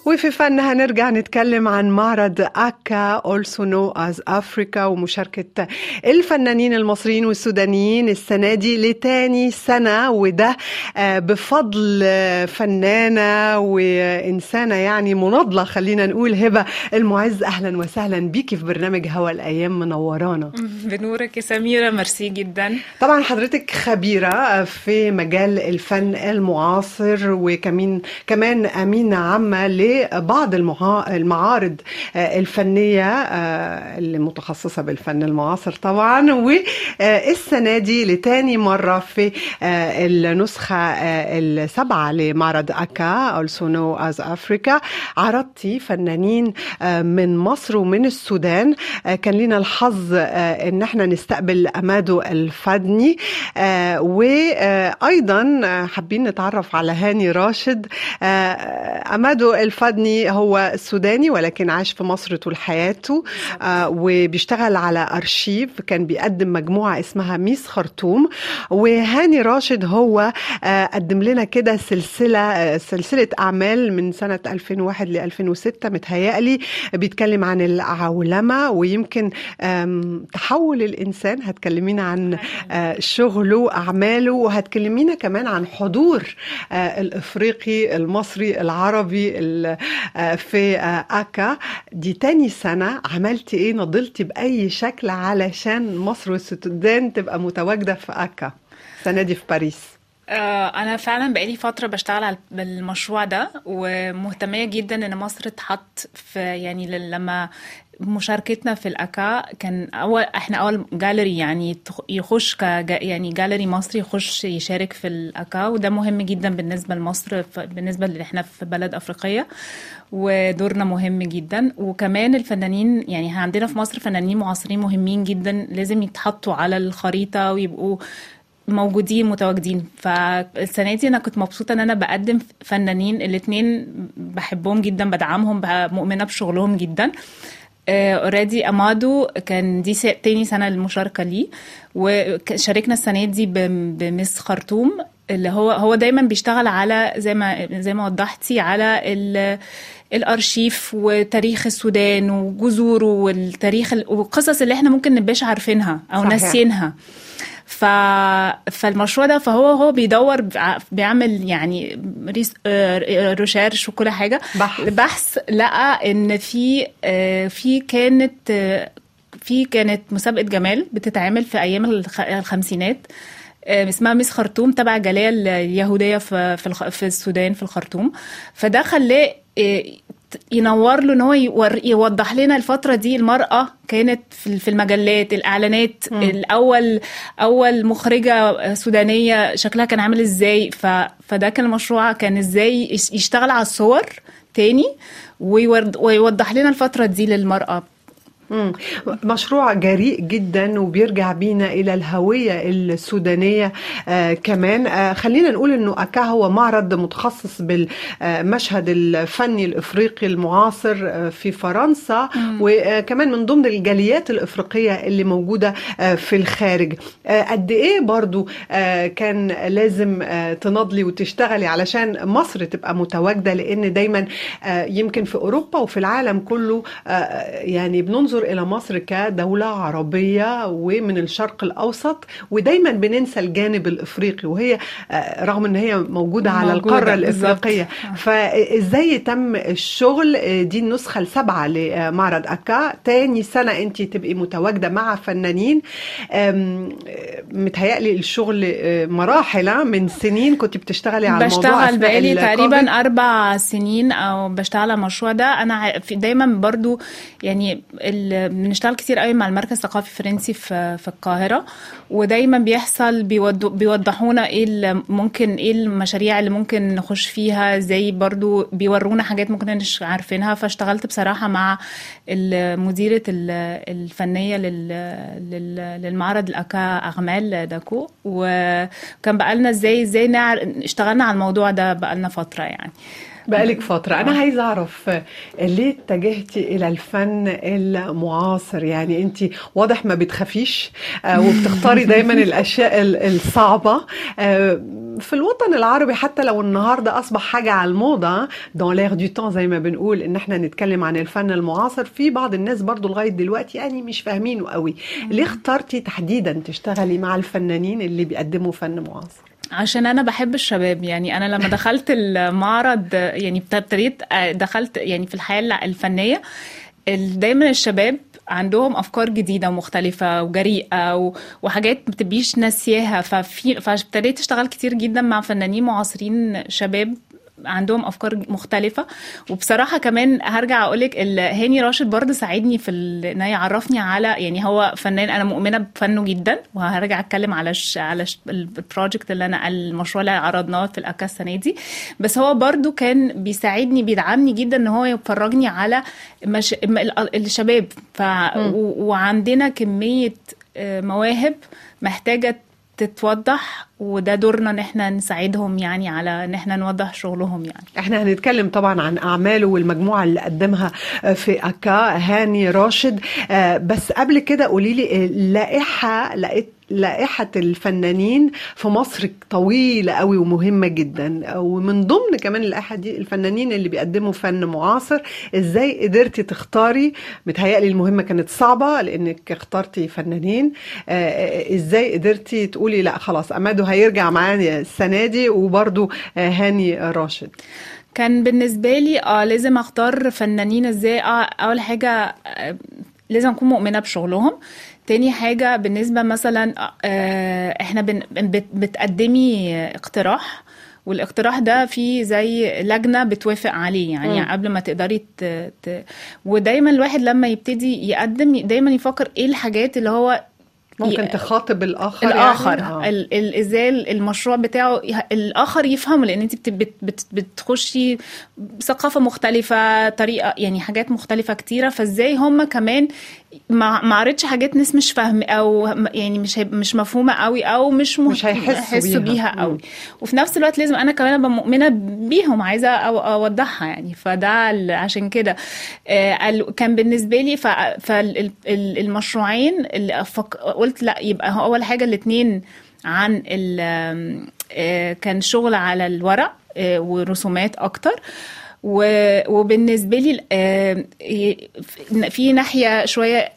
وفي فن هنرجع نتكلم عن معرض أكا also known as Africa ومشاركة الفنانين المصريين والسودانيين السنة دي لتاني سنة وده آه، بفضل فنانة وإنسانة يعني مناضلة خلينا نقول هبة المعز أهلا وسهلا بيكي في برنامج هوا الأيام منورانا بنورك يا سميرة ميرسي جدا طبعا حضرتك خبيرة في مجال الفن المعاصر وكمان كمان أمينة عامة لبعض المعا- المعارض آه، الفنية آه، اللي متخصصة بالفن المعاصر طبعا والسنة دي لتاني مرة في آه، النسخة آه، السابعة لمعرض أكا also known as Africa عرضتي فنانين آه، من مصر ومن السودان آه، كان لنا الحظ آه، ان احنا نستقبل امادو الفدني آه، وايضا آه، حابين نتعرف على هاني راشد آه، امادو الفدني هو سوداني ولكن عاش في مصر طول حياته آه، وبيشتغل على ارشيف كان بيقدم مجموعه اسمها ميس خرطوم وهاني راشد هو آه، قدم لنا كده سلسله آه، سلسله اعمال من سنه 2001 ل 2006 متهيألي بيتكلم عن العولمه ويمكن آم، تحول الانسان هتكلمينا عن آه، شغله واعماله وهتكلمينا كمان عن حضور آه، الافريقي المصري العربي ال- آه، في آه، اكا دي تاني سنه عملتي ايه نضلتي باي شكل علشان مصر والسودان تبقى متواجده في اكا السنه دي في باريس آه، أنا فعلا بقالي فترة بشتغل على المشروع ده ومهتمية جدا إن مصر تتحط في يعني ل- لما مشاركتنا في الأكا كان أول إحنا أول جاليري يعني تخ- يخش ك يعني جاليري مصري يخش يشارك في الأكا وده مهم جدا بالنسبة لمصر ف- بالنسبة اللي إحنا في بلد أفريقية ودورنا مهم جدا وكمان الفنانين يعني إحنا عندنا في مصر فنانين معاصرين مهمين جدا لازم يتحطوا على الخريطة ويبقوا موجودين متواجدين فالسنه دي انا كنت مبسوطه ان انا بقدم فنانين الاثنين بحبهم جدا بدعمهم بقى مؤمنه بشغلهم جدا اوريدي امادو كان دي س- تاني سنه للمشاركه ليه وشاركنا السنه دي ب- بمس خرطوم اللي هو هو دايما بيشتغل على زي ما زي ما وضحتي على ال الارشيف وتاريخ السودان وجذوره والتاريخ ال- والقصص اللي احنا ممكن نبقاش عارفينها او صحيح. ناسيينها ف... فالمشروع ده فهو هو بيدور بع- بيعمل يعني ريس... آه، ريسيرش وكل حاجه بحث. بحث لقى ان في آه، في كانت آه، في كانت مسابقه جمال بتتعمل في ايام الخ... الخمسينات آه، اسمها ميس خرطوم تبع الجاليه اليهوديه في في, الخ... في السودان في الخرطوم فده خلاه آه، ينور له ان هو يور- يوضح لنا الفتره دي المراه كانت في في المجلات الاعلانات الاول اول مخرجه سودانيه شكلها كان عامل ازاي ف... فده كان المشروع كان ازاي يش- يشتغل على الصور تاني ويورد- ويوضح لنا الفتره دي للمراه مم. مشروع جريء جدا وبيرجع بينا الى الهويه السودانيه آه كمان آه خلينا نقول انه اكا هو معرض متخصص بالمشهد الفني الافريقي المعاصر آه في فرنسا وكمان من ضمن الجاليات الافريقيه اللي موجوده آه في الخارج آه قد ايه برضو آه كان لازم آه تناضلي وتشتغلي علشان مصر تبقى متواجده لان دايما آه يمكن في اوروبا وفي العالم كله آه يعني بننظر الى مصر كدوله عربيه ومن الشرق الاوسط ودايما بننسى الجانب الافريقي وهي آه رغم ان هي موجوده على موجودة، القاره بالظبط. الافريقيه فازاي تم الشغل آه، دي النسخه السابعه لمعرض اكا تاني سنه انت تبقي متواجده مع فنانين آم، آه، متهيألي الشغل آه، مراحل آه، من سنين كنت بتشتغلي على الموضوع بشتغل أثناء بقالي الكوفيد. تقريبا اربع سنين او بشتغل على المشروع ده انا ع- في- دايما برضو يعني ال- بنشتغل كتير قوي مع المركز الثقافي الفرنسي في في القاهره ودايما بيحصل بيودو- بيوضحونا ايه اللي ممكن ايه المشاريع اللي ممكن نخش فيها زي برضو بيورونا حاجات ممكن مش عارفينها فاشتغلت بصراحه مع ال- مديره ال- الفنيه لل- لل- للمعرض الاكا اغمال داكو وكان بقالنا ازاي ازاي نعر... اشتغلنا على الموضوع ده بقالنا فتره يعني بقالك فترة أنا عايزة أعرف آه، ليه اتجهتي إلى الفن المعاصر يعني أنت واضح ما بتخافيش آه، وبتختاري دايما الأشياء ال- الصعبة آه، في الوطن العربي حتى لو النهارده اصبح حاجه على الموضه دون لير دو تون زي ما بنقول ان احنا نتكلم عن الفن المعاصر في بعض الناس برضو لغايه دلوقتي يعني مش فاهمينه قوي ليه اخترتي تحديدا تشتغلي مع الفنانين اللي بيقدموا فن معاصر عشان انا بحب الشباب يعني انا لما دخلت المعرض يعني ابتديت دخلت يعني في الحياه الفنيه دايما الشباب عندهم افكار جديده ومختلفه وجريئه وحاجات ما بتبقيش ناسياها ففي فابتديت اشتغل كتير جدا مع فنانين معاصرين شباب عندهم افكار مختلفه وبصراحه كمان هرجع اقول لك هاني راشد برضه ساعدني في ان يعرفني على يعني هو فنان انا مؤمنه بفنه جدا وهرجع اتكلم على ش على ش البروجكت اللي انا المشروع اللي عرضناه في الاكا السنه دي بس هو برضه كان بيساعدني بيدعمني جدا ان هو يفرجني على مش... الشباب ف... وعندنا كميه مواهب محتاجه تتوضح وده دورنا ان احنا نساعدهم يعني على ان احنا نوضح شغلهم يعني احنا هنتكلم طبعا عن اعماله والمجموعه اللي قدمها في اكا هاني راشد بس قبل كده قولي لي لائحه لقيت لائحة الفنانين في مصر طويلة قوي ومهمة جدا ومن ضمن كمان اللائحة دي الفنانين اللي بيقدموا فن معاصر ازاي قدرتي تختاري متهيألي المهمة كانت صعبة لانك اخترتي فنانين ازاي قدرتي تقولي لا خلاص امادو هيرجع معانا السنة دي وبرضو هاني راشد كان بالنسبة لي اه لازم اختار فنانين ازاي اه اول حاجة آه لازم اكون مؤمنة بشغلهم تاني حاجة بالنسبة مثلا احنا بتقدمي اقتراح والاقتراح ده فيه زي لجنة بتوافق عليه يعني, يعني قبل ما تقدري ت... ت... ودايما الواحد لما يبتدي يقدم دايما يفكر ايه الحاجات اللي هو ممكن ي... تخاطب الاخر الاخر يعني؟ آه. ال... ال... ازاي المشروع بتاعه الاخر يفهمه لان انت بت... بت... بت... بتخشي ثقافه مختلفه طريقه يعني حاجات مختلفه كتيره فازاي هم كمان ما ما عرضش حاجات ناس مش فاهم او يعني مش مش مفهومه قوي او مش مش هيحسوا بيها, بيها قوي وفي نفس الوقت لازم انا كمان ابقى مؤمنه بيهم عايزه اوضحها يعني فده عشان كده كان بالنسبه لي فالمشروعين اللي قلت لا يبقى هو اول حاجه الاثنين عن كان شغل على الورق ورسومات اكتر وبالنسبة لي في ناحية شوية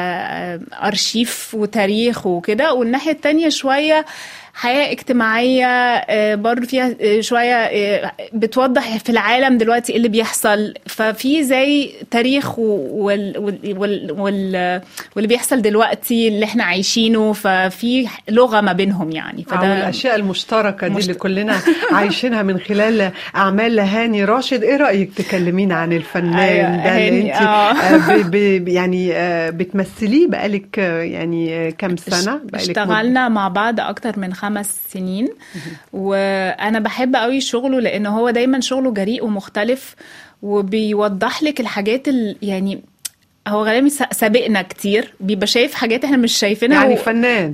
أرشيف وتاريخ وكده والناحية التانية شوية حياة اجتماعية برضه فيها شوية بتوضح في العالم دلوقتي اللي بيحصل ففي زي تاريخ وال وال وال واللي بيحصل دلوقتي اللي احنا عايشينه ففي لغة ما بينهم يعني فده الأشياء المشتركة دي مشت... اللي كلنا عايشينها من خلال أعمال هاني راشد إيه رأيك تكلمينا عن الفنان ده اللي أنت آه. ب... يعني بتمثليه بقالك يعني كام سنة بقالك اشتغلنا مع بعض أكتر من خمس سنين وانا بحب قوي شغله لان هو دايما شغله جريء ومختلف وبيوضح لك الحاجات ال يعني هو غالبا سابقنا كتير بيبقى شايف حاجات احنا مش شايفينها يعني و... فنان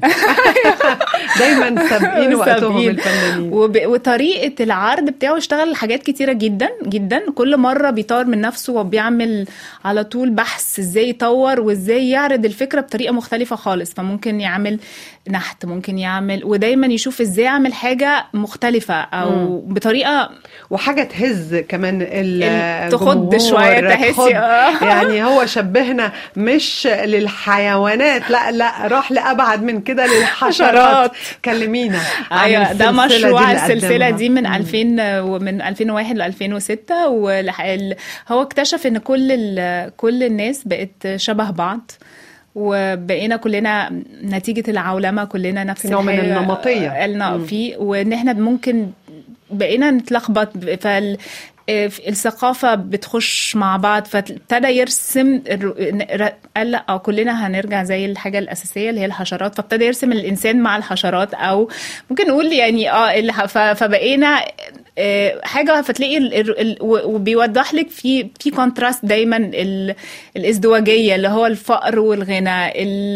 دايما سابقين وقتهم الفنانين وب... وطريقه العرض بتاعه اشتغل حاجات كتيره جدا جدا كل مره بيطور من نفسه وبيعمل على طول بحث ازاي يطور وازاي يعرض الفكره بطريقه مختلفه خالص فممكن يعمل نحت ممكن يعمل ودايما يشوف ازاي يعمل حاجه مختلفه او مم. بطريقه وحاجه تهز كمان تخض شويه تحسي يعني هو شبهنا مش للحيوانات لا لا راح لابعد من كده للحشرات كلمينا ايوه ده مشروع دي السلسله دي من 2000 من 2001 ل 2006 وهو اكتشف ان كل كل الناس بقت شبه بعض وبقينا كلنا نتيجة العولمة كلنا نفس نوع من النمطية قلنا فيه وان احنا ممكن بقينا نتلخبط فال الثقافة بتخش مع بعض فابتدى يرسم قال لا كلنا هنرجع زي الحاجة الأساسية اللي هي الحشرات فابتدى يرسم الإنسان مع الحشرات أو ممكن نقول يعني اه فبقينا حاجه فتلاقي ال ال وبيوضح لك في في كونتراست دايما الازدواجيه اللي هو الفقر والغنى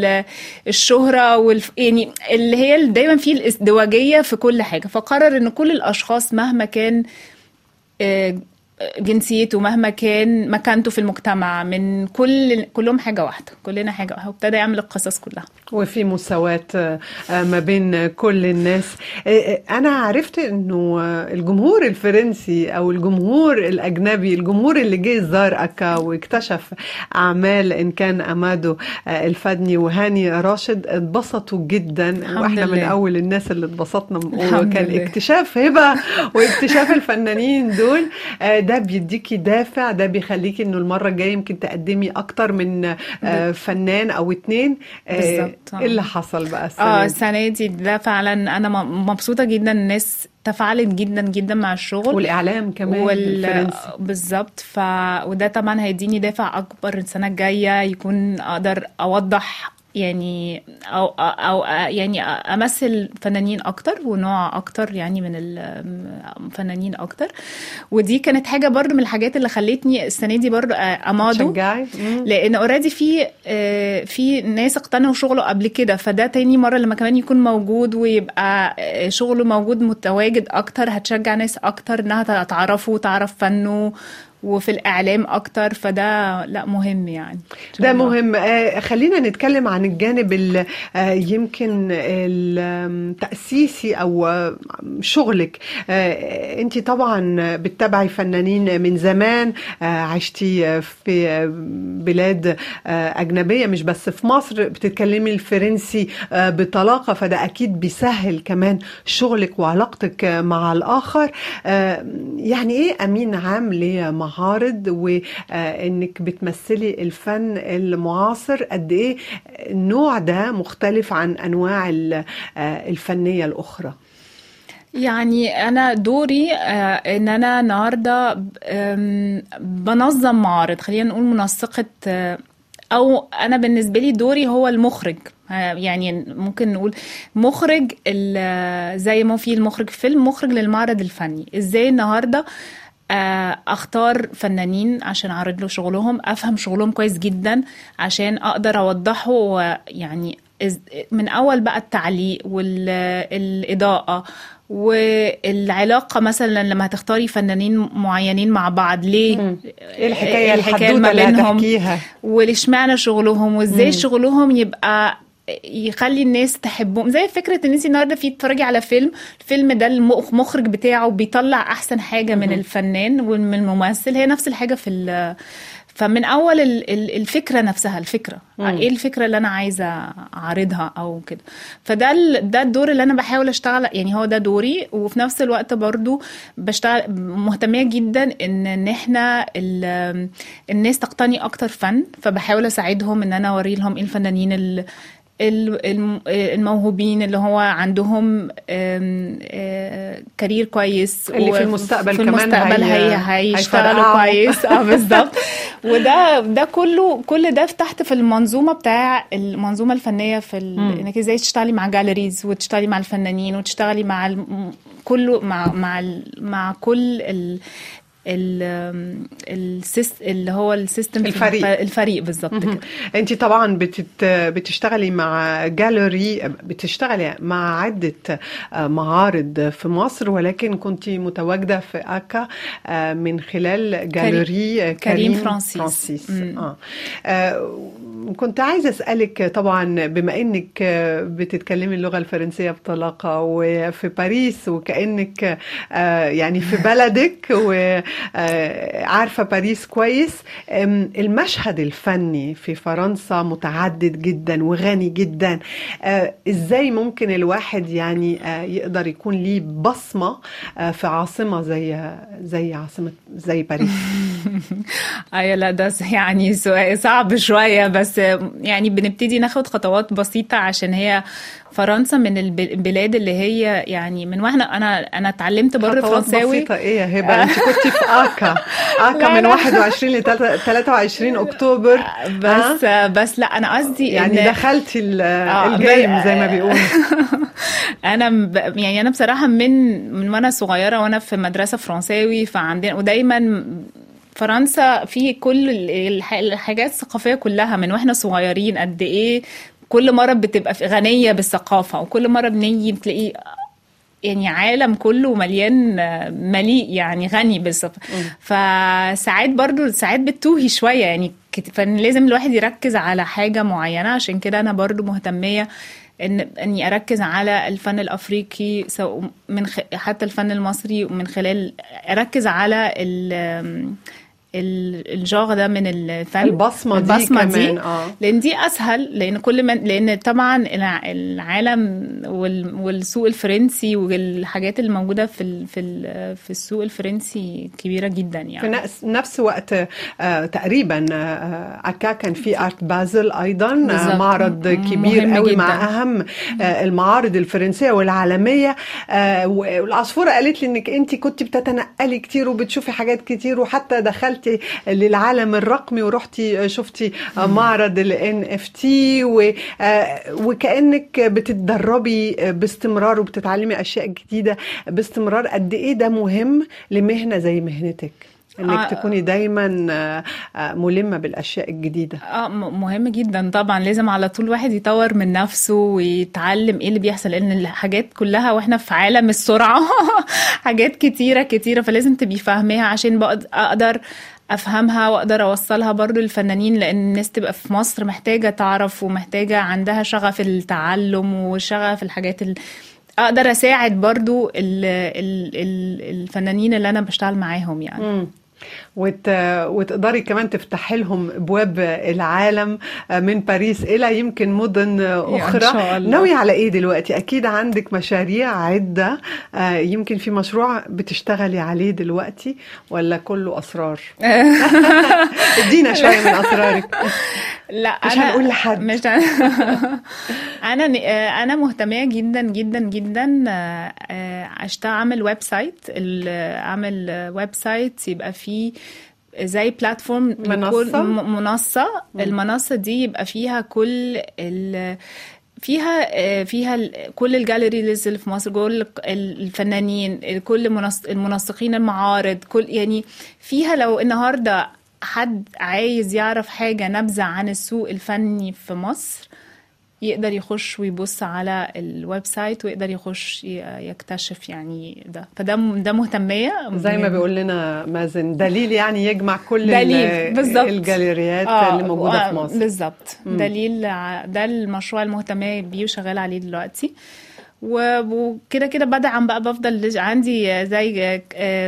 الشهره والف يعني اللي هي دايما في الازدواجيه في كل حاجه فقرر ان كل الاشخاص مهما كان جنسيته مهما كان مكانته في المجتمع من كل كلهم حاجه واحده كلنا حاجه واحده وابتدى يعمل القصص كلها وفي مساواة آه، ما بين كل الناس آه، آه، أنا عرفت أنه الجمهور الفرنسي أو الجمهور الأجنبي الجمهور اللي جه زار أكا واكتشف أعمال إن كان أمادو الفدني وهاني راشد اتبسطوا جدا وإحنا لله. من أول الناس اللي اتبسطنا وكان لله. اكتشاف هبة واكتشاف الفنانين دول ده بيديكي دافع ده بيخليكي انه المره الجايه يمكن تقدمي اكتر من فنان او اتنين بالظبط ايه اللي حصل بقى السنه اه السنه دي ده فعلا انا مبسوطه جدا الناس تفاعلت جدا جدا مع الشغل والاعلام كمان وال... بالظبط ف وده طبعا هيديني دافع اكبر السنه الجايه يكون اقدر اوضح يعني او او يعني امثل فنانين اكتر ونوع اكتر يعني من الفنانين اكتر ودي كانت حاجه برضو من الحاجات اللي خلتني السنه دي برضو امادو لان اوريدي في في ناس اقتنعوا شغله قبل كده فده تاني مره لما كمان يكون موجود ويبقى شغله موجود متواجد اكتر هتشجع ناس اكتر انها تعرفه وتعرف فنه وفي الاعلام اكتر فده لا مهم يعني ده مهم آه خلينا نتكلم عن الجانب آه يمكن التاسيسي او شغلك آه انت طبعا بتتابعي فنانين من زمان آه عشتي في بلاد آه اجنبيه مش بس في مصر بتتكلمي الفرنسي آه بطلاقه فده اكيد بيسهل كمان شغلك وعلاقتك مع الاخر آه يعني ايه امين عام لمهارة معارض وانك بتمثلي الفن المعاصر قد ايه النوع ده مختلف عن انواع الفنيه الاخرى يعني انا دوري ان انا النهارده بنظم معارض خلينا نقول منسقه او انا بالنسبه لي دوري هو المخرج يعني ممكن نقول مخرج زي ما في المخرج فيلم مخرج للمعرض الفني ازاي النهارده اختار فنانين عشان اعرض له شغلهم افهم شغلهم كويس جدا عشان اقدر اوضحه يعني من اول بقى التعليق والاضاءه والعلاقه مثلا لما هتختاري فنانين معينين مع بعض ليه ايه الحكايه الحكايه ما بينهم وليش معنى شغلهم وازاي شغلهم يبقى يخلي الناس تحبهم زي فكره ان انت النهارده في تتفرجي على فيلم الفيلم ده المخرج بتاعه بيطلع احسن حاجه من الفنان ومن الممثل هي نفس الحاجه في فمن اول الفكره نفسها الفكره مم. ايه الفكره اللي انا عايزه اعرضها او كده فده ده الدور اللي انا بحاول اشتغل يعني هو ده دوري وفي نفس الوقت برضو بشتغل مهتميه جدا ان ان احنا الناس تقتني اكتر فن فبحاول اساعدهم ان انا اوري لهم ايه الفنانين الموهوبين اللي هو عندهم كارير كويس اللي في المستقبل في كمان المستقبل هي هيشتغلوا كويس اه بالظبط وده ده كله كل ده تحت في المنظومه بتاع المنظومه الفنيه في انك ازاي تشتغلي مع جاليريز وتشتغلي مع الفنانين وتشتغلي مع كله مع مع مع كل ال السيست اللي هو السيستم الفريق الفريق بالظبط كده انت طبعا بتت بتشتغلي مع جاليري بتشتغلي مع عده معارض في مصر ولكن كنت متواجده في اكا من خلال جاليري كريم, كريم فرانسيس, فرانسيس. آه. آه. كنت عايزه اسالك طبعا بما انك بتتكلمي اللغه الفرنسيه بطلاقه وفي باريس وكانك آه يعني في بلدك و عارفة باريس كويس المشهد الفني في فرنسا متعدد جدا وغني جدا ازاي ممكن الواحد يعني يقدر يكون ليه بصمة في عاصمة زي زي عاصمة زي باريس ايوه لا ده يعني صعب شوية بس يعني بنبتدي ناخد خطوات بسيطة عشان هي فرنسا من البلاد اللي هي يعني من واحنا انا انا اتعلمت بره فرنساوي بسيطه ايه يا هبه انت كنت في اكا اكا من 21 ل 23 اكتوبر بس أه؟ بس لا انا قصدي يعني دخلتي الجيم زي ما بيقولوا انا يعني انا بصراحه من من وانا صغيره وانا في مدرسه فرنساوي فعندنا ودايما فرنسا في كل الحاجات الثقافيه كلها من واحنا صغيرين قد ايه كل مره بتبقى غنيه بالثقافه وكل مره بنيجي بتلاقي يعني عالم كله مليان آه، مليء يعني غني بالظبط فساعات برضو ساعات بتوهي شويه يعني كت- فلازم الواحد يركز على حاجه معينه عشان كده انا برضو مهتميه ان اني اركز على الفن الافريقي سواء من خ... حتى الفن المصري ومن خلال اركز على ال ال- الجوغ ده من الفن البصمة دي كمان، آه. لان دي اسهل لان كل من لان طبعا الع- العالم وال- والسوق الفرنسي والحاجات اللي موجوده في ال- في ال- في السوق الفرنسي كبيره جدا في يعني نفس نفس وقت آه، تقريبا آه، أكا كان في ارت بازل ايضا آه، بالظبط. معرض م- كبير مهم قوي جداً. مع اهم آه، المعارض الفرنسيه والعالميه آه، والعصفوره قالت لي انك انت كنت بتتنقلي كتير وبتشوفي حاجات كتير وحتى دخلتي للعالم الرقمي ورحتي شفتي آه، معرض الان اف تي وكانك بتتدربي باستمرار وبتتعلمي اشياء جديده باستمرار قد ايه ده مهم لمهنه زي مهنتك انك آه. تكوني دايما آه، آه، ملمه بالاشياء الجديده اه م- مهم جدا طبعا لازم على طول الواحد يطور من نفسه ويتعلم ايه اللي بيحصل لان الحاجات كلها واحنا في عالم السرعه حاجات كتيره كتيره فلازم تبقي فاهماها عشان بقد- اقدر افهمها واقدر اوصلها برضو للفنانين لان الناس تبقى في مصر محتاجه تعرف ومحتاجه عندها شغف التعلم وشغف الحاجات ال... اقدر اساعد برضو ال... ال... ال... الفنانين اللي انا بشتغل معاهم يعني مم. وت... وتقدري كمان تفتحي لهم ابواب العالم من باريس الى يمكن مدن اخرى شاء الله. ناويه على ايه دلوقتي اكيد عندك مشاريع عده آه، يمكن في مشروع بتشتغلي عليه دلوقتي ولا كله اسرار ادينا شويه من اسرارك لا مش انا هنقول لحد. مش انا آه، انا مهتميه جدا جدا جدا آه، آه، اشتغل اعمل ويب سايت ال- اعمل آه، ويب سايت يبقى فيه زي بلاتفورم منصة؟ لكل- م- منصه المنصه دي يبقى فيها كل ال فيها آه، فيها ال- كل الجاليريز اللي في مصر كل الفنانين كل منس- المنسقين المعارض كل يعني فيها لو النهارده حد عايز يعرف حاجة نبذة عن السوق الفني في مصر يقدر يخش ويبص على الويب سايت ويقدر يخش ي- يكتشف يعني ده فده م- ده مهتمية زي ما بيقول لنا مازن دليل يعني يجمع كل دليل ال- بالظبط الجاليريات آه، اللي موجوده آه، في مصر بالظبط دليل ع- ده المشروع المهتمية بيه وشغال عليه دلوقتي و- وكده كده بدعم بقى بفضل عندي زي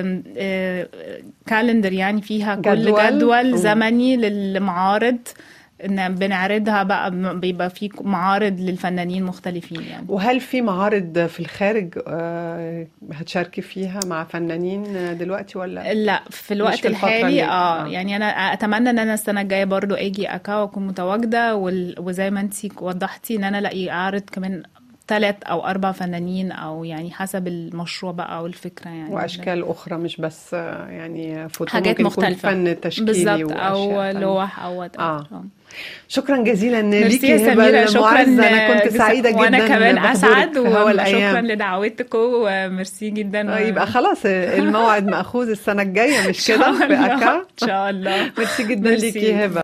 كالندر يعني فيها كل جدول. جدول مم. زمني للمعارض ان بنعرضها بقى بيبقى في معارض للفنانين مختلفين يعني وهل في معارض في الخارج آه، هتشاركي فيها مع فنانين دلوقتي ولا لا في الوقت في الفترة الحالي اللي- اه آه. يعني انا اتمنى ان انا السنه الجايه برضو اجي اكا واكون متواجده وال- وزي ما انتي وضحتي ان انا الاقي اعرض كمان ثلاث او اربع فنانين او يعني حسب المشروع بقى او الفكره يعني واشكال اخرى مش بس آه، يعني فوتو حاجات ممكن يكون مختلفة فن تشكيلي بالظبط او وأشياء تانية. لوح او whatever. آه. شكرا جزيلا ميرسي ليكي يا هبه سميرة شكرا المعزه انا كنت جز- سعيده جدا وانا كمان بحضورك اسعد في هوا وشكرا الايام لدعوتكم وميرسي جدا آه، يبقى خلاص الموعد ماخوذ السنه الجايه مش كده في إن شاء الله. اكا ان شاء الله ميرسي جدا ميرسي. ليكي هبه